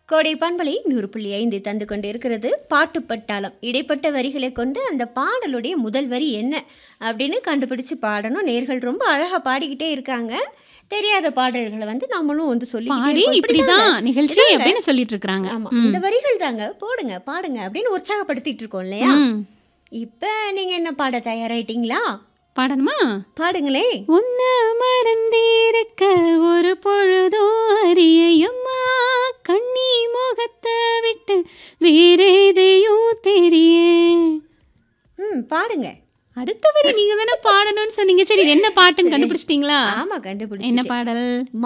கோடை பண்பலை நூறு புள்ளி ஐந்து தந்து கொண்டு இருக்கிறது பாட்டு பட்டாளம் இடைப்பட்ட வரிகளை கொண்டு அந்த பாடலுடைய முதல் வரி என்ன அப்படின்னு கண்டுபிடிச்சு பாடணும் நேர்கள் ரொம்ப அழகா பாடிக்கிட்டே இருக்காங்க தெரியாத பாடல்களை வந்து நம்மளும் வந்து சொல்லி பாடி இப்படிதான் நிகழ்ச்சி இதாங்க. அப்படின்னு சொல்லிட்டு இருக்காங்க ஆமா இந்த வரிகள் தாங்க போடுங்க பாடுங்க அப்படின்னு உற்சாகப்படுத்திட்டு இருக்கோம் இல்லையா ம். இப்ப நீங்க என்ன பாட தயாராயிட்டீங்களா பாடணுமா பாடுங்களே உன்ன மறந்திருக்க ஒரு பொழுதும் அறியம்மா கண்ணி முகத்தை விட்டு வேறேதையும் தெரிய ம் பாடுங்க அடுத்த வரி நீங்க தானே பாடணும்னு சொன்னீங்க சரி இது என்ன பாட்டுன்னு கண்டுபிடிச்சிட்டீங்களா ஆமா கண்டுபிடிச்சு என்ன பாடல்